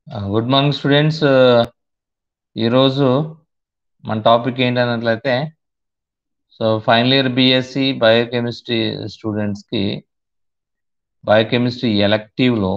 Good morning students ఈరోజు మన topic ఏంటన్నట్లయితే so final year BSc biochemistry స్టూడెంట్స్కి బయోకెమిస్ట్రీ ఎలక్టివ్లో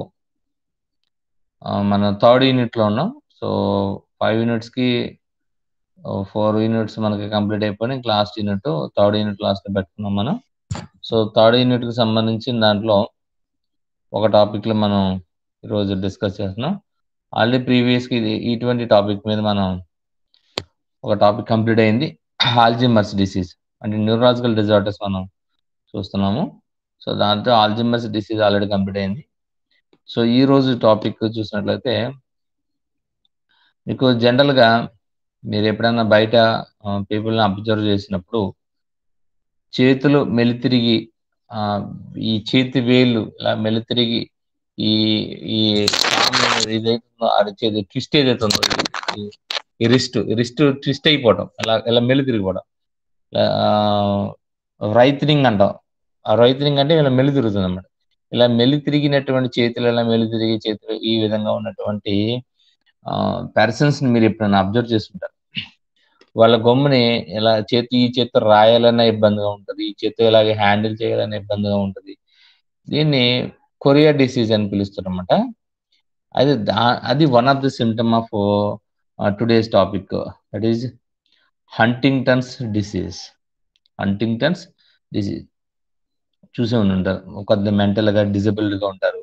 మన థర్డ్ యూనిట్లో ఉన్నాం సో ఫైవ్ యూనిట్స్కి ఫోర్ యూనిట్స్ మనకి కంప్లీట్ అయిపోయి లాస్ట్ యూనిట్ థర్డ్ యూనిట్ లాస్ట్లో పెట్టుకున్నాం మనం సో థర్డ్ యూనిట్కి సంబంధించిన దాంట్లో ఒక టాపిక్లో మనం ఈరోజు డిస్కస్ చేస్తున్నాం ఆల్రెడీ ప్రీవియస్కి ఇది ఇటువంటి టాపిక్ మీద మనం ఒక టాపిక్ కంప్లీట్ అయింది ఆల్జిమర్స్ డిసీజ్ అంటే న్యూరలాజికల్ డిజార్డర్స్ మనం చూస్తున్నాము సో దాంతో ఆల్జిమర్స్ డిసీజ్ ఆల్రెడీ కంప్లీట్ అయింది సో ఈ రోజు టాపిక్ చూసినట్లయితే మీకు జనరల్గా మీరు ఎప్పుడైనా బయట పీపుల్ని అబ్జర్వ్ చేసినప్పుడు చేతులు మెలితిరిగి ఈ చేతి వేళ్ళు ఇలా మెలితిరిగి ఈ ఈ ఏదైతుందో అరిచేది ట్విస్ట్ ఏదైతే ఉందో ఈ రిస్ట్ రిస్ట్ ట్విస్ట్ అయిపోవడం ఇలా ఇలా మెల్లి తిరిగిపోవడం రైతనింగ్ అంటాం ఆ రైతనింగ్ అంటే ఇలా మెల్లి తిరుగుతుంది అన్నమాట ఇలా మెల్లి తిరిగినటువంటి చేతులు ఇలా మెల్లి తిరిగి చేతులు ఈ విధంగా ఉన్నటువంటి పర్సన్స్ ని మీరు ఎప్పుడైనా అబ్జర్వ్ చేస్తుంటారు వాళ్ళ గొమ్ముని ఇలా చేతి ఈ చేతితో రాయాలన్న ఇబ్బందిగా ఉంటుంది ఈ చేతితో ఇలాగే హ్యాండిల్ చేయాలన్న ఇబ్బందిగా ఉంటుంది దీన్ని కొరియా డిసీజ్ అని పిలుస్తారు అనమాట అది అది one of the symptom of today's topic that is Huntington's disease Huntington's disease చూసే ఉంటారు కొంత మెంటల్గా డిజబుల్డ్గా ఉంటారు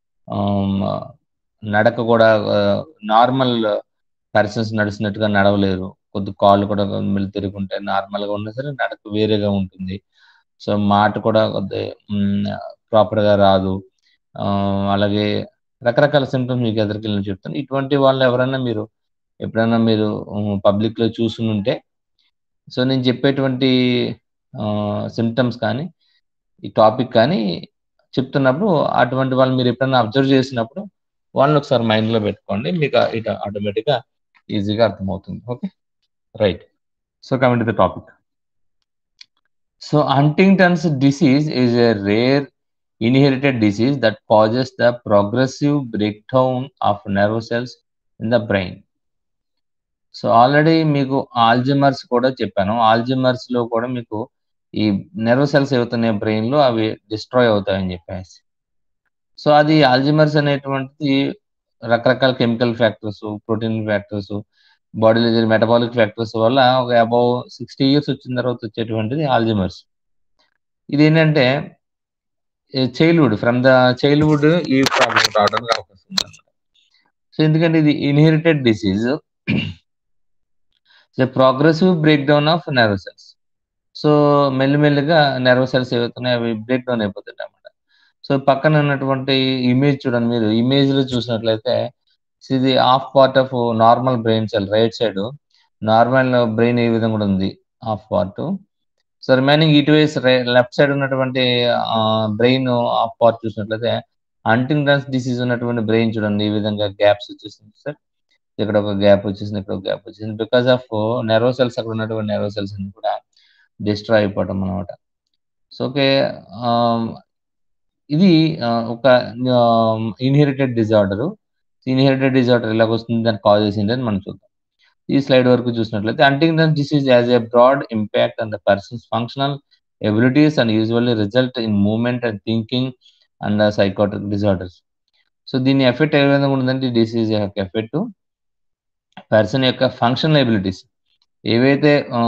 నడక కూడా నార్మల్ పర్సన్స్ నడిచినట్టుగా నడవలేరు కొద్ది కాళ్ళు కూడా మిల్లి తిరుగుంటాయి నార్మల్గా ఉన్నా సరే నడక వేరేగా ఉంటుంది సో మాట కూడా కొద్ది ప్రాపర్గా రాదు అలాగే రకరకాల సిమ్టమ్స్ మీకు ఎదురుకి వెళ్ళి చెప్తాను ఇటువంటి వాళ్ళు ఎవరైనా మీరు ఎప్పుడైనా మీరు పబ్లిక్లో చూసునుంటే సో నేను చెప్పేటువంటి సిమ్టమ్స్ కానీ ఈ టాపిక్ కానీ చెప్తున్నప్పుడు అటువంటి వాళ్ళు మీరు ఎప్పుడైనా అబ్జర్వ్ చేసినప్పుడు వాళ్ళని ఒకసారి మైండ్లో పెట్టుకోండి మీకు ఇట ఆటోమేటిక్గా ఈజీగా అర్థమవుతుంది okay right so coming to the topic so Huntington's disease is a rare inherited disease that causes the progressive breakdown of nerve cells in the brain so already మీకు ఆల్జిమర్స్ కూడా చెప్పాను ఆల్జిమర్స్ లో కూడా మీకు ఈ నెర్వ్ సెల్స్ అవుతున్నాయి brain లో అవి డిస్ట్రాయ్ అవుతాయని చెప్పేసి సో అది ఆల్జిమర్స్ అనేటువంటిది రకరకాల కెమికల్ ఫ్యాక్టర్స్ ప్రోటీన్ ఫ్యాక్టర్స్ బాడీలో జరిగే మెటబాలిక్ ఫ్యాక్టర్స్ వల్ల ఒక అబౌవ్ సిక్స్టీ ఇయర్స్ వచ్చిన తర్వాత వచ్చేటువంటిది ఆల్జిమర్స్ ఇది ఏంటంటే చైల్డ్హుడ్ ఫ్రమ్ ద చైల్డ్హుడ్ ఈ ప్రాబ్లం రావడానికి అవకాశం ఉంది అనమాట సో ఎందుకంటే ఇది inherited disease progressive break down of nerve cells so మెల్లిమెల్లిగా నెర్వ్ సెల్స్ ఏవైతున్నాయి అవి బ్రేక్ డౌన్ అయిపోతాయి అనమాట సో పక్కన ఉన్నటువంటి ఇమేజ్ చూడండి మీరు ఇమేజ్ లో చూసినట్లయితే ఇది half part of normal brain cell right side normal brain ఏ విధంగా ఉంది హాఫ్ పార్ట్ సో రిమైనింగ్ ఇటు వైస్ లెఫ్ట్ సైడ్ ఉన్నటువంటి బ్రెయిన్ ఆఫ్ పార్ట్ చూసినట్లయితే హంటింగ్టన్స్ డిసీజ్ ఉన్నటువంటి బ్రెయిన్ చూడండి ఈ విధంగా గ్యాప్స్ వచ్చేసింది సార్ ఇక్కడ ఒక గ్యాప్ వచ్చేసింది ఇక్కడ ఒక గ్యాప్ వచ్చేసింది బికాస్ ఆఫ్ నెర్వ్ సెల్స్ అక్కడ ఉన్నటువంటి నెర్వ్ సెల్స్ అన్ని కూడా డిస్ట్రాయ్ అయిపోవటం అనమాట సో ఓకే ఇది ఒక ఇన్హెరిటెడ్ డిజార్డర్ ఇన్హెరిటెడ్ డిజార్డర్ ఎలాగ వస్తుంది దాని కాజెస్ ఏంటని మనం చూద్దాం ఈ స్లైడ్ వరకు చూసినట్లయితే Huntington disease as a broad impact on the persons functional abilities and usually result in movement and thinking and psychotic disorders so దీని ఎఫెక్ట్ ఏ విధంగా ఉంటుందంటే డిసీజ్ యొక్క ఎఫెక్ట్ పర్సన్ యొక్క ఫంక్షనల్ ఎబిలిటీస్ ఏవైతే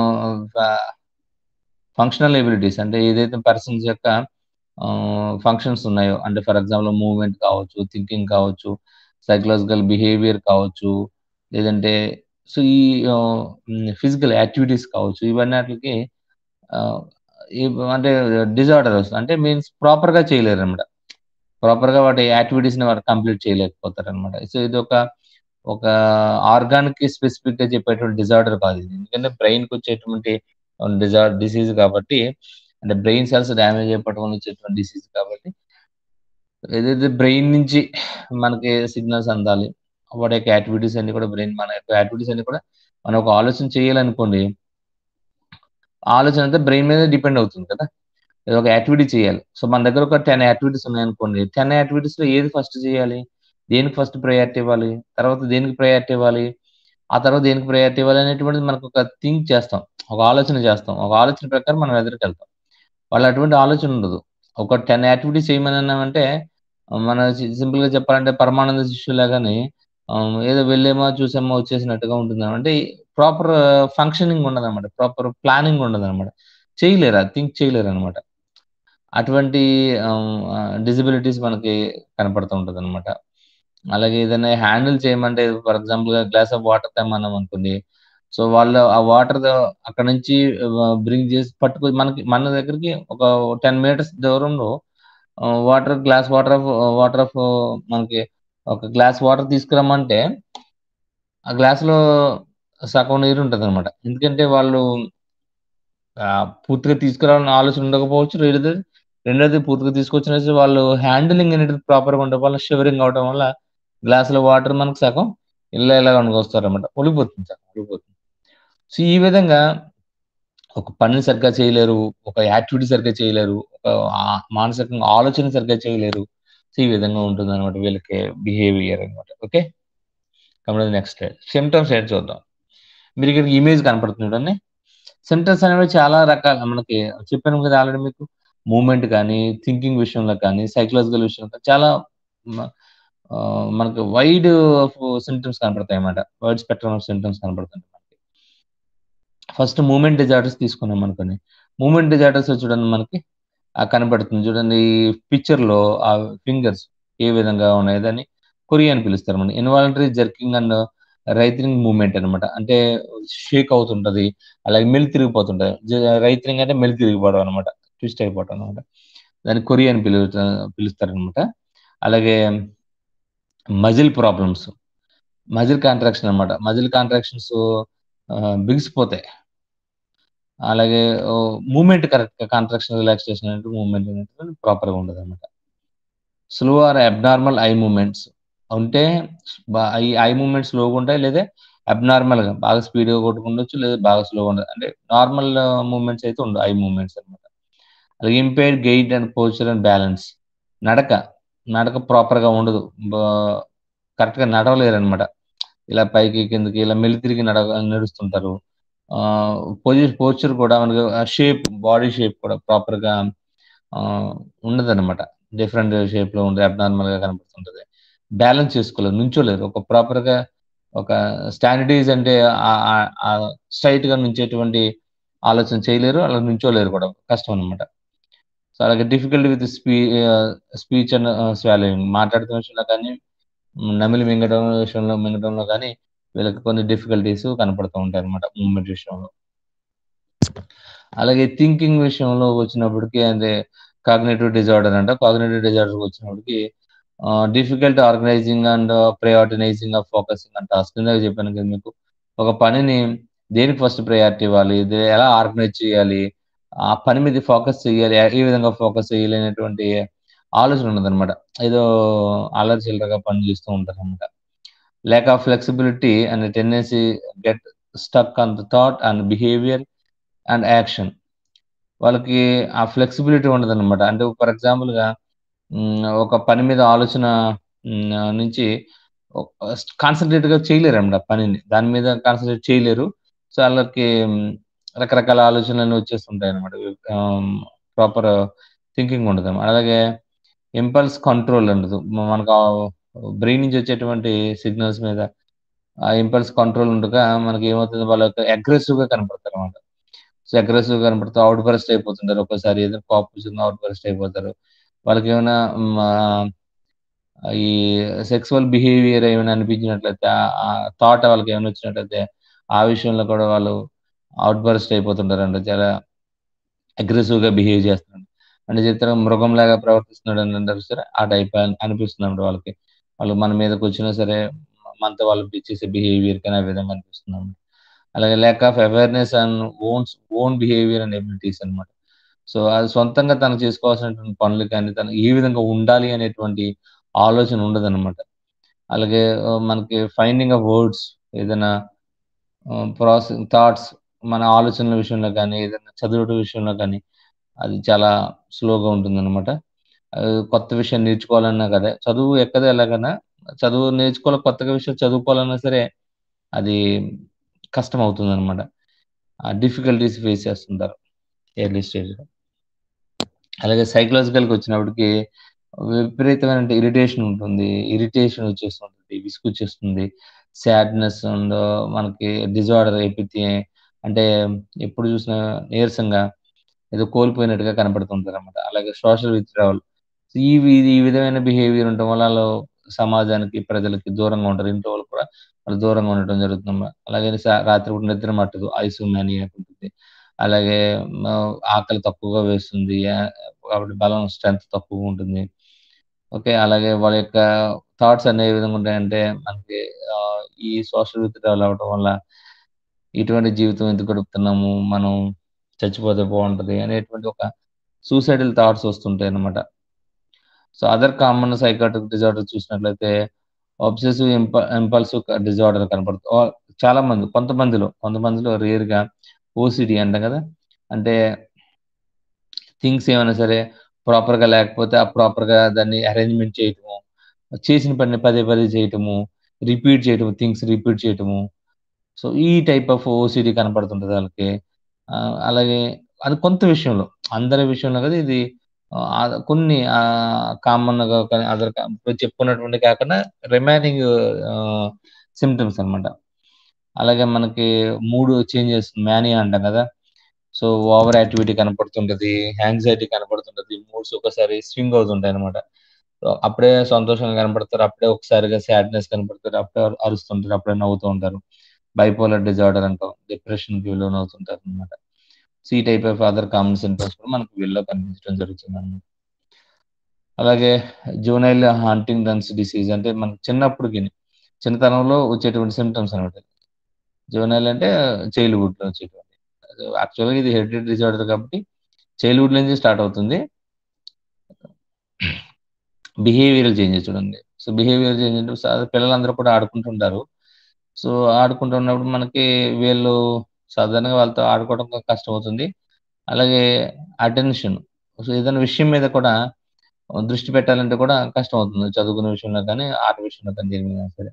ఫంక్షనల్ ఎబిలిటీస్ అంటే ఏదైతే పర్సన్స్ యొక్క ఫంక్షన్స్ ఉన్నాయో అంటే ఫర్ ఎగ్జాంపుల్ మూవ్మెంట్ కావచ్చు థింకింగ్ కావచ్చు సైకలాజికల్ బిహేవియర్ కావచ్చు లేదంటే సో ఈ ఫిజికల్ యాక్టివిటీస్ కావచ్చు ఇవన్నీ అంటే డిజార్డర్ వస్తుంది అంటే మీన్స్ ప్రాపర్గా చేయలేరు అనమాట ప్రాపర్గా వాటి యాక్టివిటీస్ని వారు కంప్లీట్ చేయలేకపోతారు అనమాట సో ఇది ఒక ఒక ఆర్గానిక్ స్పెసిఫిక్ గా చెప్పేటువంటి డిజార్డర్ కాదు ఇది ఎందుకంటే బ్రెయిన్కి వచ్చేటువంటి డిజార్ డిసీజ్ కాబట్టి అంటే బ్రెయిన్ సెల్స్ డ్యామేజ్ అయిపోవడం వల్ల వచ్చేటువంటి డిసీజ్ కాబట్టి ఏదైతే బ్రెయిన్ నుంచి మనకి సిగ్నల్స్ అందాలి వాటి యొక్క యాక్టివిటీస్ అన్ని కూడా బ్రెయిన్ మన యొక్క యాక్టివిటీస్ అన్ని కూడా మనం ఒక ఆలోచన చేయాలనుకోండి ఆలోచన అంతా బ్రెయిన్ మీద డిపెండ్ అవుతుంది కదా ఒక యాక్టివిటీ చేయాలి సో మన దగ్గర ఒక టెన్ యాక్టివిటీస్ ఉన్నాయనుకోండి టెన్ యాక్టివిటీస్ లో ఏది ఫస్ట్ చేయాలి దేనికి ఫస్ట్ ప్రయారిటీ ఇవ్వాలి తర్వాత దేనికి ప్రయారిటీ ఇవ్వాలి ఆ తర్వాత దేనికి ప్రయారిటీ ఇవ్వాలి అనేటువంటిది మనకు ఒక థింక్ చేస్తాం ఒక ఆలోచన చేస్తాం ఒక ఆలోచన ప్రకారం మనం ఎదురుకు వెళ్తాం వాళ్ళు అటువంటి ఆలోచన ఉండదు ఒక టెన్ యాక్టివిటీస్ చేయమని అన్నామంటే మన సింపుల్ గా చెప్పాలంటే పరమానంద శిష్యులాగానే ఏదో వెళ్ళేమో చూసామో వచ్చేసినట్టుగా ఉంటుంది అంటే ప్రాపర్ ఫంక్షనింగ్ ఉండదు అనమాట ప్రాపర్ ప్లానింగ్ ఉండదు అనమాట చేయలేరు థింక్ చేయలేరు అనమాట అటువంటి డిజబిలిటీస్ మనకి కనపడుతూ ఉంటుంది అనమాట అలాగే ఏదైనా హ్యాండిల్ చేయమంటే ఫర్ ఎగ్జాంపుల్ గా గ్లాస్ ఆఫ్ వాటర్ తెమ్మన్నాం అనుకోండి సో వాళ్ళు ఆ వాటర్ అక్కడ నుంచి బ్రింగ్ చేసి పట్టుకు మనకి మన దగ్గరికి ఒక టెన్ మీటర్స్ దూరంలో water glass water of water of మనకి ఒక గ్లాస్ వాటర్ తీసుకురమ్మంటే ఆ గ్లాస్ లో సగం నీరు ఉంటుంది అనమాట ఎందుకంటే వాళ్ళు పూర్తిగా తీసుకురావాలని ఆలోచన ఉండకపోవచ్చు రెండోది రెండోది పూర్తిగా తీసుకొచ్చిన వాళ్ళు హ్యాండిలింగ్ అనేది ప్రాపర్గా ఉండడం వల్ల షివరింగ్ అవడం వల్ల గ్లాసులో వాటర్ మనకు సగం ఇలా ఇలా వస్తారు అనమాట ఒలిగిపోతుంది సగం ఒలిగిపోతుంది సో ఈ విధంగా ఒక పనిని సరిగ్గా చేయలేరు ఒక యాక్టివిటీ సరిగ్గా చేయలేరు ఒక మానసికంగా ఆలోచన సరిగ్గా చేయలేరు సో ఈ విధంగా ఉంటుంది అనమాట వీళ్ళకి బిహేవియర్ అనమాట ఓకే కాబట్టి నెక్స్ట్ సిమ్టమ్స్ ఏంటి చూద్దాం మీరు ఇక్కడ ఇమేజ్ కనపడుతుంది చూడండి సిమ్టమ్స్ అనేవి చాలా రకాల మనకి చెప్పాను కదా ఆల్రెడీ మీకు మూమెంట్ కానీ థింకింగ్ విషయంలో కానీ సైకలాజికల్ విషయంలో కానీ చాలా మనకి వైడ్ ఆఫ్ సిమ్టమ్స్ కనపడతాయి అన్నమాట వైడ్ స్పెక్ట్రమ్ ఆఫ్ సిమ్టమ్స్ కనపడుతుంటాయి మనకి ఫస్ట్ మూమెంట్ డిజార్డర్స్ తీసుకున్నాం అనుకోండి మూమెంట్ డిజార్డర్స్ చూడండి మనకి కనపడుతుంది చూడండి ఈ పిక్చర్ లో ఆ ఫింగర్స్ ఏ విధంగా ఉన్నాయి దాన్ని కొరియా అని పిలుస్తారు మన involuntary jerking and writhing movement అనమాట అంటే షేక్ అవుతుంటది అలాగే మెలి తిరిగిపోతుంటది రైతింగ్ అంటే మెలి తిరిగిపోవడం అనమాట ట్విస్ట్ అయిపోవడం అనమాట దాన్ని కొరియా అని పిలు పిలుస్తారు అనమాట అలాగే మజిల్ ప్రాబ్లమ్స్ మజిల్ కాంట్రాక్షన్ అనమాట మజిల్ కాంట్రాక్షన్స్ బిగిసిపోతాయి అలాగే మూమెంట్ కరెక్ట్ కాంట్రాక్షన్ రిలాక్సేషన్ అంటే మూమెంట్ అనేది ప్రాపర్గా ఉండదు అనమాట slow or abnormal eye movements ఉంటే ఈ ఐ మూమెంట్స్ స్లోగా ఉంటాయి లేదా అబ్నార్మల్ గా బాగా స్పీడ్ గా కొట్టుకుండొచ్చు లేదా బాగా స్లోగా ఉండదు అంటే నార్మల్ మూమెంట్స్ అయితే ఉండవు ఐ మూమెంట్స్ అనమాట అలాగే impaired gait and posture and balance నడక నడక ప్రాపర్ గా ఉండదు కరెక్ట్ గా నడవలేరు అనమాట ఇలా పైకి కిందకి ఇలా మెల్లి తిరిగి నడ నడుస్తుంటారు పొజిషన్ పోస్చర్ కూడా మనకి షేప్ బాడీ షేప్ కూడా ప్రాపర్ గా ఉండదు అనమాట డిఫరెంట్ షేప్ లో ఉండే అబ్నార్మల్ గా కనపడుతుంటది బ్యాలెన్స్ చేసుకోలేరు నుంచోలేరు ఒక ప్రాపర్ గా ఒక స్టాండర్డైజ్ అంటే స్ట్రైట్ గా నుంచేటువంటి ఆలోచన చేయలేరు అలా నుంచోలేరు కూడా కష్టం అనమాట సో అలాగే డిఫికల్ట్ విత్ స్పీ స్పీచ్ అండ్ స్వాలోయింగ్ మాట్లాడుతున్న విషయంలో కానీ నమిలి మింగడం విషయంలో మింగడంలో కానీ వీళ్ళకి కొన్ని డిఫికల్టీస్ కనపడుతూ ఉంటాయి అనమాట మూమెంట్ విషయంలో అలాగే థింకింగ్ విషయంలో వచ్చినప్పటికీ అంటే కాగ్నేటివ్ డిజార్డర్ అంట కాగ్నేటివ్ డిజార్డర్ వచ్చినప్పటికి difficult organising and prioritising of focusing and task ఇందాక చెప్పాను కదా మీకు ఒక పనిని దేనికి ఫస్ట్ ప్రయారిటీ ఇవ్వాలి ఎలా ఆర్గనైజ్ చేయాలి ఆ పని మీద ఫోకస్ చేయాలి ఏ విధంగా ఫోకస్ చేయాలి అనేటువంటి ఆలోచన ఉన్నదన్నమాట ఏదో అల్లరి చిల్లరగా పని చేస్తూ ఉంటారు అనమాట lack of flexibility and tendency get stuck on the thought and behaviour and action వాళ్ళకి ఆ ఫ్లెక్సిబిలిటీ ఉండదు అనమాట అంటే ఫర్ ఎగ్జాంపుల్ గా ఒక పని మీద ఆలోచన నుంచి కాన్సన్ట్రేట్ గా చేయలేరు అనమాట పనిని దాని మీద కాన్సన్ట్రేట్ చేయలేరు సో వాళ్ళకి రకరకాల ఆలోచనలు వచ్చేస్తుంటాయి అనమాట ప్రాపర్ థింకింగ్ ఉండదు అలాగే ఇంపల్స్ కంట్రోల్ ఉండదు మనకు బ్రెయిన్ నుంచి వచ్చేటువంటి సిగ్నల్స్ మీద ఆ ఇంపల్స్ కంట్రోల్ ఉండగా మనకి ఏమవుతుంది వాళ్ళకి అగ్రెసివ్ గా కనపడతారు అనమాట సో అగ్రెసివ్ గా కనపడతారు అవుట్ బరెస్ట్ అయిపోతుంటారు ఒకసారి ఏదైనా కాప్ వచ్చిందో అవుట్ బరెస్ట్ అయిపోతారు వాళ్ళకి ఏమైనా ఈ సెక్సువల్ బిహేవియర్ ఏమైనా అనిపించినట్లయితే ఆ థాట్ వాళ్ళకి ఏమైనా వచ్చినట్లయితే ఆ విషయంలో కూడా వాళ్ళు అవుట్ బరెస్ట్ అయిపోతుంటారు అంటే చాలా అగ్రెసివ్ గా బిహేవ్ చేస్తున్నారు అంటే చిత్ర మృగం లాగా ప్రవర్తిస్తున్నాడు అని అంటారు సరే ఆ టైప్ అనిపిస్తుంది వాళ్ళకి వాళ్ళు మన మీదకి వచ్చినా సరే మనతో వాళ్ళు చేసే బిహేవియర్ కానీ ఆ విధంగా అనిపిస్తుంది అలాగే lack of awareness and one's own behaviour and abilities అనమాట సో అది సొంతంగా తను చేసుకోవాల్సినటువంటి పనులు కానీ తను ఏ విధంగా ఉండాలి అనేటువంటి ఆలోచన ఉండదు అనమాట అలాగే మనకి ఫైండింగ్ ఆఫ్ వర్డ్స్ ఏదైనా ప్రాసెస్ థాట్స్ మన ఆలోచనల విషయంలో కానీ ఏదైనా చదువుట విషయంలో కానీ అది చాలా స్లోగా ఉంటుంది అనమాట కొత్త విషయం నేర్చుకోవాలన్నా కదా చదువు ఎక్కదో ఎలాగైనా చదువు నేర్చుకోవాలి కొత్తగా విషయాలు చదువుకోవాలన్నా సరే అది కష్టం అవుతుందనమాట. ఆ డిఫికల్టీస్ ఫేస్ చేస్తుంటారు ఎర్లీ స్టేజ్‌లో. అలాగే సైకలాజికల్‌గా వచ్చినప్పటికి విపరీతమైన ఇరిటేషన్ ఉంటుంది. ఇరిటేషన్ వచ్చేస్తుంటది. విసుగొచ్చేస్తుంది. సాడ్‌నెస్ అండ్ మనకి డిజార్డర్ ఎపిథీ అంటే ఎప్పుడు చూసినా నీరసంగా ఏదో కోల్పోయినట్టుగా కనపడుతుంటారనమాట. అలాగే సోషల్ విత్‌డ్రావల్. ఈ వి ఈ విధమైన బిహేవియర్ ఉండటం వల్ల ఆళ్ళు సమాజానికి, ప్రజలకి దూరంగా ఉంటారు. ఇంట్లో వాళ్ళు కూడా వాళ్ళు దూరంగా ఉండటం జరుగుతుందన్నమాట. అలాగే స రాత్రిపూట నిద్ర పట్టదు. ఐసోమానియాక్ ఉంటుంది. అలాగే ఆహ్, ఆకలి తక్కువగా వేస్తుంది. ఆహ్, కాబట్టి బలం స్ట్రెంత్ తక్కువగా ఉంటుంది. ఓకే. అలాగే వాళ్ళ యొక్క థాట్స్ అన్ని ఏ విధంగా ఉంటాయంటే మనకి ఆహ్, ఈ సోషల్ విత్‌డ్రావల్ అవ్వటం వల్ల ఇటువంటి జీవితం ఎందుకు గడుపుతున్నాము? మనం చచ్చిపోతే బావుంటది అనేటువంటి ఒక సూసైడల్ థాట్స్ వస్తుంటాయన్నమాట. So, other common psychiatric disorder చూసినట్లయితే అబ్సెసివ్ ఇంప ఇంపల్సివ్ క డిజార్డర్ కనపడుతుంది. ఆహ్, చాలా మంది కొంతమందిలో, కొంతమందిలో రేర్‌గా ఓసీడీ అంటాం కదా! అంటే థింగ్స్ ఏమైనా సరే ప్రాపర్‌గా లేకపోతే ఆ ప్రాపర్‌గా దాన్ని అరేంజ్‌మెంట్ చేయటము. చేసిన పనిని పదే పదే చేయటము. రిపీట్ చేయటము. థింగ్స్ రిపీట్ చేయటము. సో, ఈ టైప్ ఆఫ్ ఓసీడీ కనపడుతుంటది ఆళ్ళకి. ఆహ్, అలాగే అది కొంత విషయంలో అందరి విషయంలో కాదు ఇది ఆహ్, కొన్ని ఆహ్, కామన్‌గా కానీ అదర్ క ఇప్పుడు చెప్పుకున్నటువంటివి కాకుండా రిమైనింగ్ ఆహ్, సింప్టమ్స్ అన్నమాట. అలాగే మనకి మూడ్ చేంజెస్ మానియా అంటాం కదా! సో, ఓవర్ యాక్టివిటీ కనపడుతుంటది. యాంక్సైటీ కనపడుతుంటది. మూడ్స్ ఒక్కోసారి స్వింగ్ అవుతుంటాయన్నమాట. సో, అప్పుడే సంతోషంగా కనపడతారు. అప్పుడే ఒకసారిగా సాడ్‌నెస్ కనపడతారు. అప్పుడే అరుస్తుంటారు. అప్పుడే నవ్వుతూ ఉంటారు. బైపోలార్ డిజార్డర్ అంటాం. డిప్రెషన్‌కి లోనవుతుంటారన్నమాట. సో, ఈ type of other common symptoms కూడా మనకు వీళ్ళలో కనిపించడం జరుగుతుందన్నమాట. అలాగే జువెనైల్ హంటింగ్టన్స్ డిసీజ్ అంటే మనకు చిన్నప్పుడుకిని చిన్నతనంలో వచ్చేటువంటి సింప్టమ్స్ అన్నమాట. జువెనైల్ అంటే చైల్డ్‌హుడ్‌లో వచ్చేటువంటి. యాక్చువల్‌గా ఇది హెరిడిటరీ డిజార్డర్ కాబట్టి చైల్డ్‌హుడ్ నుంచి స్టార్ట్ అవుతుంది. బిహేవియరల్ చేంజెస్ చూడండి. సో, బిహేవియరల్ చేంజ్ అంటే స పిల్లలందరూ కూడా ఆడుకుంటుంటారు. సో, ఆడుకుంటున్నప్పుడు మనకి వీళ్ళు సాధారణంగా వాళ్ళతో ఆడుకోవడం కష్టమవుతుంది. అలాగే అటెన్షన్ సో, ఏదైనా విషయం మీద కూడా దృష్టి పెట్టాలంటే కూడా కష్టమవుతుంది. చదువుకునే విషయంలో కానీ, ఆట విషయంలో కానీ దేని మీదైనా సరే.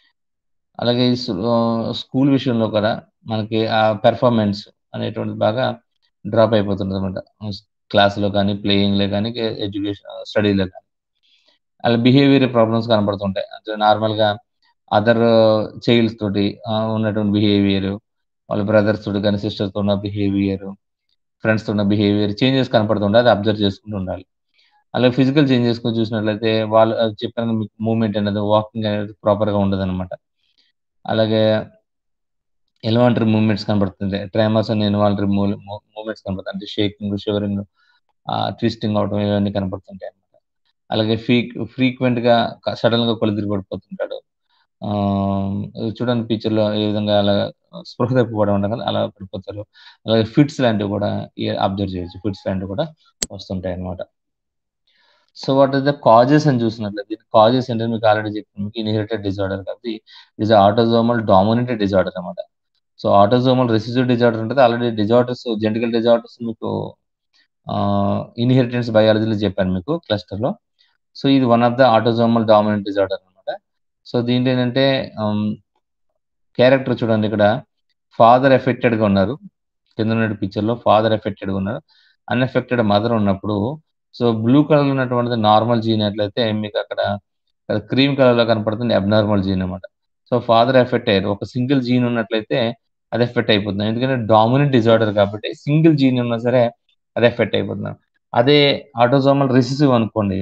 అలాగే స్ ఆహ్, స్కూల్ విషయంలో కూడా మనకి ఆ పెర్ఫార్మన్స్ అనేటువంటిది బాగా డ్రాప్ అయిపోతుంటదన్నమాట. క్లాస్‌లో కానీ, ప్లేయింగ్‌లో కానీ, ఎడ్యుకేషన్ స్టడీలో కానీ. అలా బిహేవియర్ ప్రాబ్లమ్స్ కనపడుతుంటాయి. అంటే నార్మల్‌గా అదర్ చైల్డ్స్ తోటి ఆహ్, ఉన్నటువంటి బిహేవియర్, వాళ్ళ బ్రదర్స్ తోటి కానీ, సిస్టర్స్‌తో ఉన్న బిహేవియర్, ఫ్రెండ్స్‌తో ఉన్న బిహేవియర్ చేంజెస్ కనపడుతుంటాయి. అది అబ్జర్వ్ చేసుకుంటూ ఉండాలి. అలాగే ఫిజికల్ చేంజెస్ కూడా చూసినట్లయితే వాళ్ళు అది చెప్పాను మీకు మూవ్‌మెంట్ అనేది వాకింగ్ అనేది ప్రాపర్‌గా ఉండదన్నమాట. అలాగే ఇన్వాలంటరీ మూవ్‌మెంట్స్ కనపడుతుంటాయి. ట్రెమర్స్ అండ్ ఇన్వాలంటరీ మూవ్ మూ మూవ్‌మెంట్స్ కనపడతాయి. అంటే షేకింగ్, షివరింగ్ ఆహ్, ట్విస్టింగ్ అవ్వడం ఇవన్నీ కనపడుతుంటాయన్నమాట. అలాగే ఫీక్ ఫ్రీక్వెంట్‌గా క సడెన్‌గా కళ్ళు తిరిగి పడిపోతుంటాడు. ఆహ్, చూడండి పిక్చర్‌లో ఏ విధంగా అలా స్పృహ తప్పిపోవడం అంటాం కదా! అలా పడిపోతారు. అలాగే ఫిట్స్ లాంటివి కూడా ఈ అబ్జర్వ్ చేయొచ్చు. ఫిట్స్ లాంటివి కూడా వస్తుంటాయన్నమాట. So, what are the causes అని చూసినట్లయితే కాజెస్ ఏంటంటే మీకు ఆల్రెడీ చెప్పాను. మీకు ఇన్హెరిటెడ్ డిజార్డర్ కాబట్టి it is autosomal dominant disorder అన్నమాట. సో, ఆటోసోమల్ రెసెసివ్ డిజార్డర్ ఉంటది. ఆల్రెడీ డిజార్డర్స్ జెనెటికల్ డిజార్డర్స్ మీకు ఆహ్, ఇన్హెరిటెన్స్ బయాలజీలో చెప్పాను మీకు క్లస్టర్‌లో. సో, ఇది one of the autosomal dominant disorder అన్నమాట. సో, దీంట్లో ఏంటంటే హ్మ్, క్యారెక్టర్ చూడండి ఇక్కడ ఫాదర్ ఎఫెక్టెడ్‌గా ఉన్నారు. కింద ఉన్న పిక్చర్‌లో ఫాదర్ ఎఫెక్టెడ్‌గా ఉన్నారు. అన్‌ఎఫెక్టెడ్ మదర్ ఉన్నప్పుడు సో, బ్లూ కలర్‌లో ఉన్నటువంటిది నార్మల్ జీన్ అట్లయితే మీకు అక్కడ క్రీమ్ కలర్‌లో కనపడుతుంది అబ్నార్మల్ జీన్ అన్నమాట. సో, ఫాదర్ ఎఫెక్ట్ అయ్యారు. ఒక సింగిల్ జీన్ ఉన్నట్లయితే అది ఎఫెక్ట్ అయిపోతుంది. ఎందుకంటే డామినెంట్ డిజార్డర్ కాబట్టి సింగిల్ జీన్ ఉన్నా సరే అది ఎఫెక్ట్ అయిపోతుంది. అదే ఆటోసోమల్ రిసెసివ్ అనుకోండి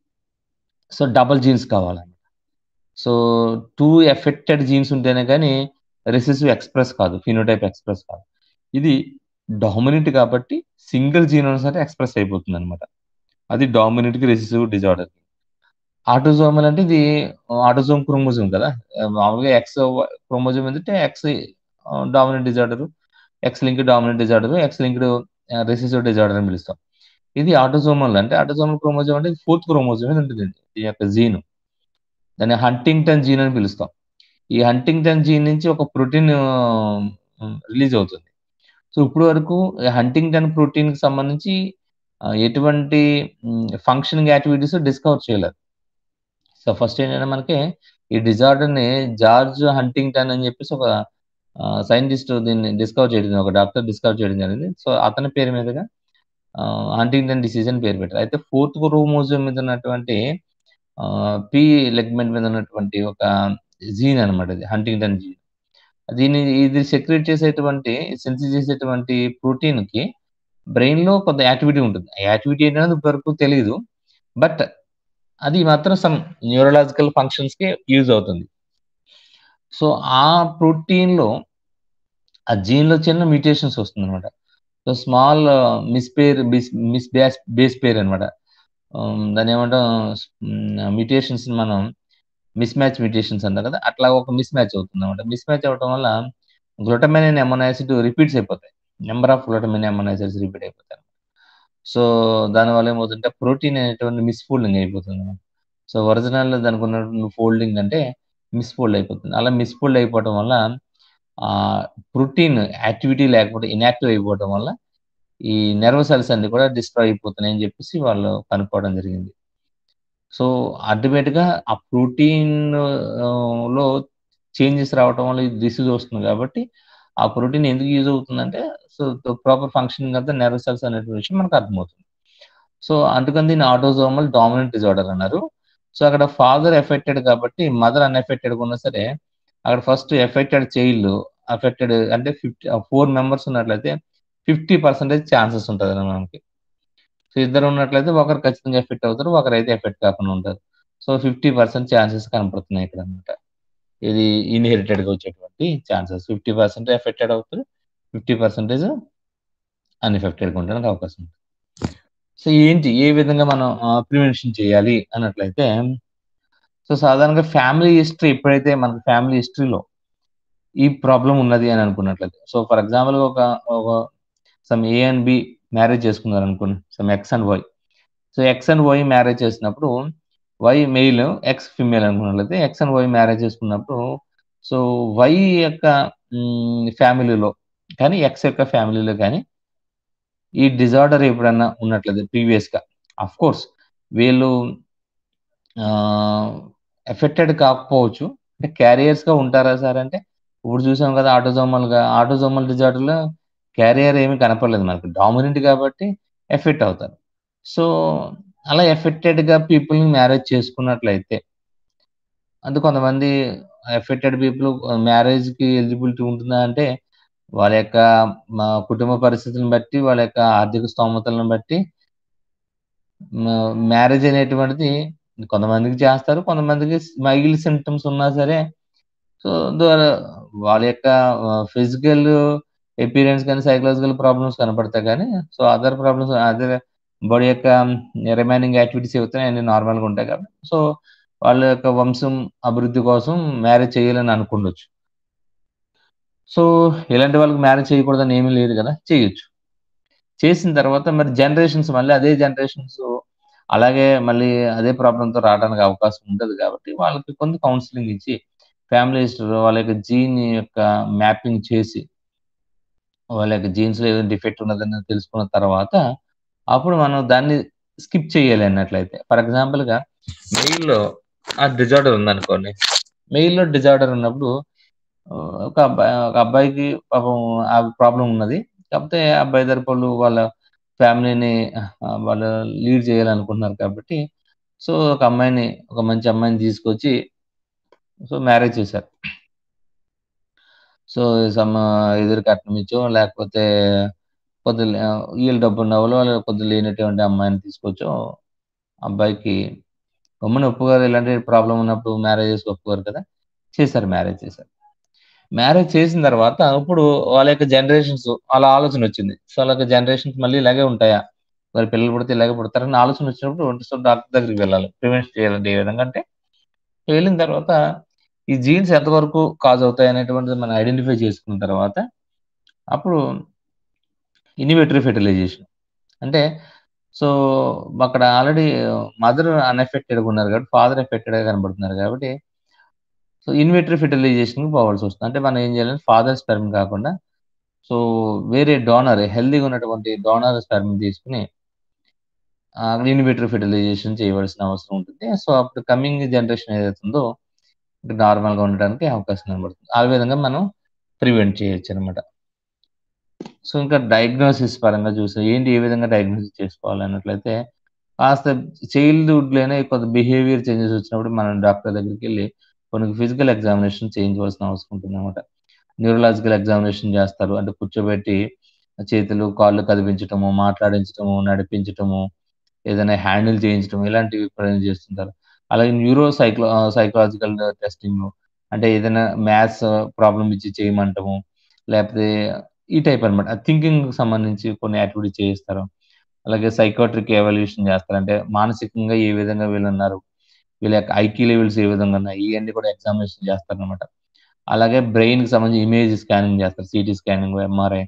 సో, డబుల్ జీన్స్ కావాలన్నమాట. సో, 2 ఎఫెక్టెడ్ జీన్స్ ఉంటేనే గాని రిసెసివ్ ఎక్స్‌ప్రెస్ కాదు. ఫినోటైప్ ఎక్స్‌ప్రెస్ కాదు. ఇది డామినెంట్ కాబట్టి సింగిల్ జీన్ ఉన్నా సరే ఎక్స్‌ప్రెస్ అయిపోతుందన్నమాట. అది డామినెంట్‌కి రెసెసివ్ డిజార్డర్. ఆటోసోమల్ అంటే ఇది ఆటోసోమ్ క్రోమోజోమ్ కదా! మామూలుగా ఎక్స్ క్రోమోజోమ్ ఏంటంటే X ah, dominant disorder, X linked dominant disorder, X linked ah, recessive disorder అని పిలుస్తాం. ఇది ఆటోసోమల్ అంటే ఆటోసోమల్ క్రోమోజోమ్ అంటే ఫోర్త్ క్రోమోజోమ్ మీద ఉంటదండి. ఈ యొక్క జీన్. దాన్ని హంటింగ్టన్ జీన్ అని పిలుస్తాం. ఈ హంటింగ్టన్ జీన్ నుంచి ఒక ప్రోటీన్ హ్మ్, రిలీజ్ అవుతుంది. సో, ఇప్పటి వరకు హంటింగ్టన్ ప్రోటీన్‌కి సంబంధించి ఆహ్, ఎటువంటి హ్మ్, ఫంక్షనింగ్ యాక్టివిటీస్ డిస్కవర్ చేయలేదు. సో ఫస్ట్ ఏంటంటే మనకి ఈ డిజార్డర్‌ని జార్జ్ హంటింగ్టన్ అని చెప్పేసి ఒక ఆహ్, సైంటిస్ట్ దీన్ని డిస్కవర్ చేయడం ఒక డాక్టర్ డిస్కవర్ చేయడం జరిగింది. సో అతని పేరు మీదుగా ఆహ్, హంటింగ్టన్ డిసీజ్ అని పేరు పెట్టారు. అయితే ఫోర్త్ క్రోమోజోమ్ మీద ఉన్నటువంటి ఆహ్, పి లెగ్మెంట్ మీద ఉన్నటువంటి ఒక జీన్ అనమాట ఇది. Huntington gene. దీన్ని ఇది సెక్రెట్ చేసేటువంటి సెన్సిస్ చేసేటువంటి ప్రోటీన్‌కి బ్రెయిన్‌లో కొంత యాక్టివిటీ ఉంటుంది. ఆ యాక్టివిటీ ఏంటనేది ఇప్పటివరకు తెలీదు. బట్ అది మాత్రం సమ్ న్యూరలాజికల్ ఫంక్షన్స్‌కి యూజ్ అవుతుంది. సో ఆ ప్రోటీన్‌లో ఆ జీన్‌లో చిన్న మ్యుటేషన్స్ వస్తుందనమాట. సో స్మాల్ మిస్‌పేర్ బిస్ మిస్ బ్యాస్ బేస్ పేర్ అనమాట. ఆహ్, దాన్నేమంటాం హ్మ్. మ్యుటేషన్స్‌ని మనం మిస్ మ్యాచ్ మ్యుటేషన్స్ అంటారు కదా! అట్లా ఒక మిస్ మ్యాచ్ అవుతుందనమాట. మిస్ మ్యాచ్ అవ్వటం వల్ల glutamine and amino acid repeats అయిపోతాయి. Number of glutamine amino acids repeat అయిపోతాయి. సో దానివల్ల ఏమవుతుందంటే ప్రోటీన్ అనేటువంటి మిస్‌ఫోల్డింగ్ అయిపోతుందనమాట. సో ఒరిజినల్ దానికున్నటువంటి ఫోల్డింగ్ అంటే మిస్‌ఫోల్డ్ అయిపోతుంది. అలా మిస్‌ఫోల్డ్ అయిపోవటం వల్ల ఆహ్, ప్రోటీన్ యాక్టివిటీ లేకపోతే ఇనాక్టివ్ అయిపోవటం వల్ల ఈ నెర్వ్ సెల్స్ అన్నీ కూడా డిస్ట్రాయ్ అయిపోతున్నాయని చెప్పేసి వాళ్ళు కనుక్కోవడం జరిగింది. సో అల్టిమేట్‌గా ఆ ప్రోటీన్ ఆహ్, లో చేంజెస్ రావటం వల్ల ఈ డిసీజ్ వస్తుంది కాబట్టి, ఆ ప్రోటీన్ ఎందుకు యూజ్ అవుతుందంటే so proper functioning of the nerve cells అనేటువంటి విషయం మనకు అర్థమవుతుంది. సో అందుకని దీన్ని ఆటోసోమల్ డామినెంట్ డిజార్డర్ అన్నారు. సో అక్కడ ఫాదర్ ఎఫెక్టెడ్ కాబట్టి మదర్ అన్‌ఎఫెక్టెడ్‌గా ఉన్నా సరే, అక్కడ ఫస్ట్ ఎఫెక్టెడ్ చైల్డ్ అఫెక్టెడ్ అంటే ఫిఫ్టీ ఆహ్, 4 మెంబర్స్ ఉన్నట్లయితే 50% ఛాన్సెస్ ఉంటదండి మనకి. సో ఇద్దరు ఉన్నట్లయితే ఒకరు ఖచ్చితంగా ఎఫెక్ట్ అవుతారు. ఒకరైతే ఎఫెక్ట్ కాకుండా ఉంటారు. సో 50% ఛాన్సెస్ కనపడుతున్నాయి ఇక్కడనమాట. ఇది ఇన్‌హెరిటెడ్‌గా వచ్చేటువంటి ఛాన్సెస్. 50% ఎఫెక్టెడ్ అవుతారు. 50% అన్‌ఎఫెక్టెడ్‌గా ఉండడానికి అవకాశం ఉంది. సో ఏంటి? ఏ విధంగా మనం ఆహ్, ప్రివెన్షన్ చేయాలి అన్నట్లయితే, సో సాధారణంగా ఫ్యామిలీ హిస్టరీ ఎప్పుడైతే మనకు ఫ్యామిలీ హిస్టరీలో ఈ ప్రాబ్లమ్ ఉన్నది అని అనుకున్నట్లయితే, సో ఫర్ ఎగ్జాంపుల్‌గా ఒక ఒక some A and B marriage చేసుకున్నారనుకోండి. Some X and Y. So X and Y marriage చేసినప్పుడు వై మెయిల్, ఎక్స్ ఫీమేల్ అనుకున్నట్లయితే ఎక్స్ అండ్ వై మ్యారేజ్ చేసుకున్నప్పుడు సో వై యొక్క హ్మ్. ఫ్యామిలీలో కానీ, ఎక్స్ యొక్క ఫ్యామిలీలో కానీ ఈ డిజార్డర్ ఎప్పుడన్నా ఉన్నట్లయితే ప్రీవియస్‌గా ఆఫ్‌కోర్స్ వీళ్ళు ఆహ్, ఎఫెక్టెడ్ కాకపోవచ్చు. అంటే క్యారియర్స్‌గా ఉంటారా సార్ అంటే, ఇప్పుడు చూసాం కదా! ఆటోసోమల్‌గా ఆటోసోమల్ డిజార్డర్‌లో క్యారియర్ ఏమి కనపడలేదు మనకు. డామినెంట్ కాబట్టి ఎఫెక్ట్ అవుతారు. సో అలా ఎఫెక్టెడ్‌గా పీపుల్‌ని మ్యారేజ్ చేసుకున్నట్లయితే అంటే కొంతమంది ఎఫెక్టెడ్ పీపుల్ మ్యారేజ్‌కి ఎలిజిబిలిటీ ఉంటుందా అంటే, వాళ్ళ యొక్క మా కుటుంబ పరిస్థితులను బట్టి, వాళ్ళ యొక్క ఆర్థిక స్తోమతలను బట్టి మ మ్యారేజ్ అనేటువంటిది కొంతమందికి చేస్తారు. కొంతమందికి మైల్డ్ సింప్టమ్స్ ఉన్నా సరే, సో ద్వారా వాళ్ళ యొక్క ఆహ్, ఫిజికల్ అపియరెన్స్ గాని, సైకలాజికల్ ప్రాబ్లమ్స్ కనపడతాయి గానీ, so other problems other body యొక్క రిమైనింగ్ యాక్టివిటీస్ ఏవైతే అన్నీ నార్మల్‌గా ఉంటాయి కాబట్టి, సో వాళ్ళ యొక్క వంశం అభివృద్ధి కోసం మ్యారేజ్ చేయాలని అనుకుండొచ్చు. సో ఇలాంటి వాళ్ళకి మ్యారేజ్ చేయకూడదని ఏమీ లేదు గదా! చేయొచ్చు. చేసిన తర్వాత మరి జనరేషన్స్ మళ్ళీ అదే జనరేషన్స్ అలాగే మళ్ళీ అదే ప్రాబ్లమ్‌తో రావడానికి అవకాశం ఉంటది కాబట్టి, వాళ్ళకి కొంత కౌన్సెలింగ్ ఇచ్చి, ఫ్యామిలీ హిస్టరీలో వాళ్ళ యొక్క జీన్ యొక్క మ్యాపింగ్ చేసి వాళ్ళ యొక్క జీన్స్‌లో ఏదో డిఫెక్ట్ ఉన్నదని తెలుసుకున్న తర్వాత, అప్పుడు మనం దాన్ని స్కిప్ చేయాలి అన్నట్లయితే. ఫర్ ఎగ్జాంపుల్‌గా మెయిల్‌లో ఆ డిజార్డర్ ఉందనుకోండి. మెయిల్‌లో డిజార్డర్ ఉన్నప్పుడు ఆహ్, ఒక అబ్బాయి ఒక అబ్బాయికి పాపం ఆ ప్రాబ్లమ్ ఉన్నది. కాకపోతే ఆ అబ్బాయి తరపోళ్ళు వాళ్ళ ఫ్యామిలీని ఆహ్, వాళ్ళు లీడ్ చేయాలనుకుంటున్నారు కాబట్టి, సో ఒక అమ్మాయిని ఒక మంచి అమ్మాయిని తీసుకొచ్చి సో మ్యారేజ్ చేశారు. సో సమ్ ఎదురు కట్నం ఇచ్చో లేకపోతే కొద్దిగా ఆహ్, వీళ్ళు డబ్బున్నోళ్ళు వాళ్ళు కొద్దిగా లేనటువంటి అమ్మాయిని తీసుకొచ్చో అబ్బాయికి గమ్మున ఒప్పుకోరు. ఇలాంటి ప్రాబ్లమ్ ఉన్నప్పుడు మ్యారేజెస్‌కి ఒప్పుకోరు కదా! చేశారు. మ్యారేజ్ చేశారు. మ్యారేజ్ చేసిన తర్వాత ఇప్పుడు వాళ్ళ యొక్క జనరేషన్స్ అలా ఆలోచనొచ్చింది. సో అలాగ జనరేషన్స్ మళ్ళీ ఇలాగే ఉంటాయా? మరి పిల్లలు పుడితే ఇలాగే పుడతారని ఆలోచన వచ్చినప్పుడు సో డాక్టర్ దగ్గరికి వెళ్ళాలి. ప్రివెన్షన్ చేయాలంటే ఏ విధంగా అంటే, వెళ్ళిన తర్వాత ఈ జీన్స్ ఎంతవరకు కాజ్ అవుతాయి అనేటువంటిది మనం ఐడెంటిఫై చేసుకున్న తర్వాత, అప్పుడు ఇన్‌విట్రో ఫెర్టిలైజేషన్. అంటే సో అక్కడ ఆల్రెడీ మదర్ అన్‌ఎఫెక్టెడ్‌గా ఉన్నారు కాబట్టి, ఫాదర్ ఎఫెక్టెడ్‌గా కనపడుతున్నారు కాబట్టి, సో ఇన్‌విట్రో ఫెర్టిలైజేషన్‌కి పోవాల్సొస్తుంది. అంటే మనం ఏం చేయాలంటే ఫాదర్ స్పెర్మ్ కాకుండా, సో వేరే డోనర్ హెల్తీగా ఉన్నటువంటి డోనర్ స్పెర్మ్‌ని తీసుకొని ఆహ్, ఇన్ విట్రో ఫెర్టిలైజేషన్ చేయవలసిన అవసరం ఉంటుంది. సో, అప్పుడు కమింగ్ జనరేషన్ ఏదైతుందో నార్మల్‌గా ఉండడానికి అవకాశం కనబడుతుంది. ఆ విధంగా మనం ప్రివెంట్ చేయొచ్చనమాట. సో, ఇంకా డయాగ్నోసిస్ పరంగా చూస్తే ఏంటి ఏ విధంగా డయాగ్నోసిస్ చేసుకోవాలన్నట్లయితే, కాస్త చైల్డ్‌హుడ్‌లోనే కొంత బిహేవియర్ చేంజెస్ వచ్చినప్పుడు మనం డాక్టర్ దగ్గరికెళ్ళి కొన్ని ఫిజికల్ ఎగ్జామినేషన్ చేయించవలసిన అవసరం ఉంటుందనమాట. న్యూరలాజికల్ ఎగ్జామినేషన్ చేస్తారు. అంటే కూర్చోబెట్టి చేతులు, కాళ్ళు కదిపించటము, మాట్లాడించటము, నడిపించటము, ఏదైనా హ్యాండిల్ చేయించటం ఇలాంటివి ఎప్పుడైనా చేస్తుంటారు. అలాగే న్యూరో సైక్లో ఆహ్, సైకలాజికల్ టెస్టింగు అంటే ఏదైనా మ్యాథ్స్ ప్రాబ్లమ్ ఇచ్చి చేయమంటము, లేపోతే ఈ టైప్ అనమాట. థింకింగ్‌కి సంబంధించి కొన్ని యాక్టివిటీస్ చేయిస్తారు. అలాగే సైకియాట్రిక్ ఎవాల్యుయేషన్ చేస్తారు. అంటే మానసికంగా ఏ విధంగా వీళ్ళున్నారు, వీళ్ళ యొక్క ఐక్యూ లెవెల్స్ ఏ విధంగా ఉన్నాయి, ఇయన్నీ కూడా ఎగ్జామినేషన్ చేస్తారనమాట. అలాగే బ్రెయిన్‌కి సంబంధించి ఇమేజ్ స్కానింగ్ చేస్తారు. సీటీ స్కానింగ్, ఎంఆర్ఐ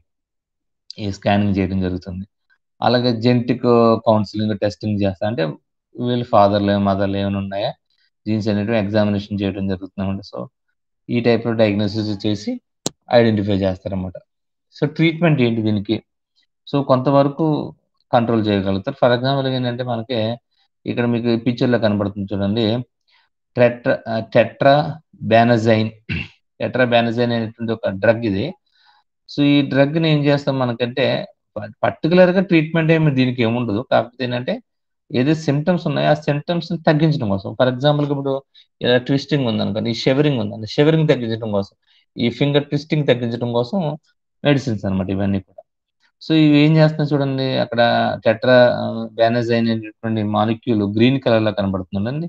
ఈ స్కానింగ్ చేయడం జరుగుతుంది. అలాగే జెనెటిక్ కౌన్సెలింగ్, టెస్టింగ్ చేస్తారు. అంటే వీళ్ళ ఫాదర్‌లో, మదర్‌లో ఏమైనా ఉన్నాయా? జీన్స్ అనేటివి ఎగ్జామినేషన్ చేయడం జరుగుతుందనమాట. సో, ఈ టైప్‌లో డయాగ్నోసిస్ చేసి ఐడెంటిఫై చేస్తారనమాట. సో, ట్రీట్మెంట్ ఏంటి దీనికి? సో, కొంతవరకు కంట్రోల్ చేయగలుగుతారు. ఫర్ ఎగ్జాంపుల్ ఏంటంటే మనకి ఇక్కడ మీకు పిక్చర్‌లో కనబడుతుంది చూడండి. ట్రెట్రా ఆహ్, టెట్రా బ్యానజైన్ టెట్రా బ్యానజైన్ అనేటువంటి ఒక డ్రగ్ ఇది. సో, ఈ డ్రగ్‌ని ఏం చేస్తాం మనకంటే ప పర్టిక్యులర్‌గా ట్రీట్మెంట్ ఏమి దీనికి ఏముండదు. కాకపోతే ఏంటంటే ఏదైతే సింప్టమ్స్ ఉన్నాయో ఆ సింప్టమ్స్‌ని తగ్గించడం కోసం. ఫర్ ఎగ్జాంపుల్‌కి ఇప్పుడు ఇలా ట్విస్టింగ్ ఉందనుకోండి. ఈ షివరింగ్ ఉందండి. షివరింగ్ తగ్గించడం కోసం. ఈ ఫింగర్ ట్విస్టింగ్ తగ్గించడం కోసం మెడిసిన్స్ అనమాట ఇవన్నీ కూడా. సో, ఇవి ఏం చేస్తున్నాయి చూడండి అక్కడ టెట్రా ఆహ్, బ్యానజైన్ అనేటువంటి మాలిక్యూల్ గ్రీన్ కలర్‌లో కనబడుతుందండి.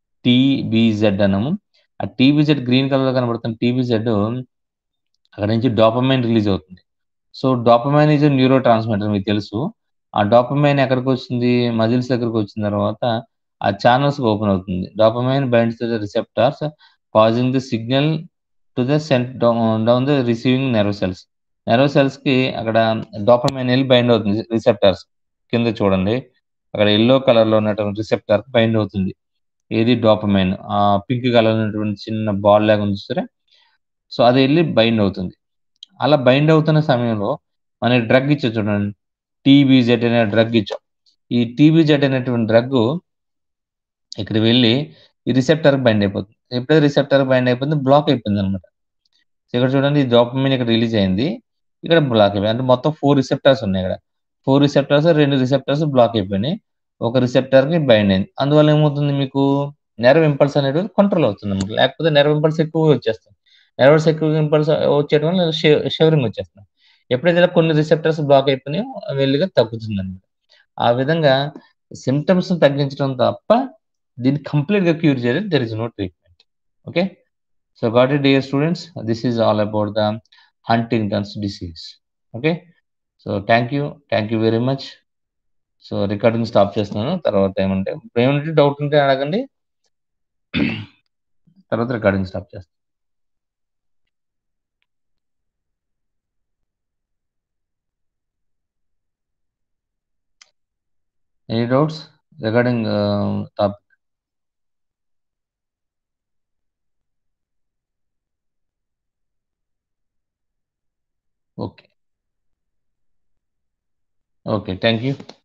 టీబీజెడ్ అనము. ఆ టీబీజెడ్ గ్రీన్ కలర్‌లో కనబడుతున్న టీబీజెడ్ అక్కడ నుంచి డోపమైన్ రిలీజ్ అవుతుంది. So, dopamine is a neurotransmitter మీకు తెలుసు. ఆ డోపమైన్ ఎక్కడికొచ్చింది? మజిల్స్ దగ్గరకొచ్చిన తర్వాత ఆ చానెల్స్ ఓపెన్ అవుతుంది. Dopamine binds to the receptors causing the signal to the sent down down the receiving nerve cells. Nerve సెల్స్‌కి అక్కడ డోపమైన్ ఎళ్లి బైండ్ అవుతుంది రిసెప్టార్స్. కింద చూడండి. అక్కడ యెల్లో కలర్‌లో ఉన్నటువంటి రిసెప్టార్‌కి బైండ్ అవుతుంది. ఏది డోపమైన్. ఆహ్, పింక్ కలర్‌లో ఉన్నటువంటి చిన్న బాల్ లాగా ఉంది చూసారా? సో, అది ఎళ్లి బైండ్ అవుతుంది. అలా బైండ్ అవుతున్న సమయంలో మనకి డ్రగ్ ఇచ్చారు చూడండి. టీబీజెడ్ అనే డ్రగ్ ఇచ్చాం. ఈ టీబీజెడ్ అనేటువంటి డ్రగ్గు ఇక్కడికి వెళ్లి ఈ రిసెప్టార్‌కి బైండ్ అయిపోతుంది. ఎప్పుడైతే రిసెప్టార్‌కి బైండ్ అయిపోయిందో బ్లాక్ అయిపోయిందనమాట. సో, ఇక్కడ చూడండి ఈ డోపమైన్ ఇక్కడ రిలీజ్ అయింది. ఇక్కడ బ్లాక్ అయిపోయింది. అంటే మొత్తం 4 రిసెప్టార్స్ ఉన్నాయి ఇక్కడ. 4 రిసెప్టార్స్ 2 రిసెప్టార్స్ బ్లాక్ అయిపోయినాయి. ఒక రిసెప్టార్‌కి బైండ్ అయింది. అందువల్ల ఏమవుతుంది మీకు నెర్వ్ ఇంపల్స్ అనేటిది కంట్రోల్ అవుతుందన్నమాట. లేకపోతే నెర్వ్ ఇంపల్స్ ఎక్కువగా వచ్చేస్తాయి. నెర్వ్స్ ఎక్కువగా ఇంపల్స్ వచ్చేయడం వల్ల షి షివరింగ్ వచ్చేస్తుంది. ఎప్పుడైతే ఇలా కొన్ని రిసెప్టార్స్ బ్లాక్ అయిపోయినాయో మెల్లిగా తగ్గుతుందన్నమాట. ఆ విధంగా సింప్టమ్స్‌ని తగ్గించడం తప్ప దీన్ని కంప్లీట్‌గా క్యూర్ చేయలేం. There is no treatment. Okay. So, got it dear students. This is all about the Huntington's disease. Okay. So, thank you. Thank you very much. So, recording stop చేస్తున్నాను. తర్వాత ఏమంటే ఏమంటే డౌట్ ఉంటే అడగండి. తర్వాత రికార్డింగ్ స్టాప్ చేస్తాను. Any doubts regarding ah, topic? Okay. Okay. Thank you.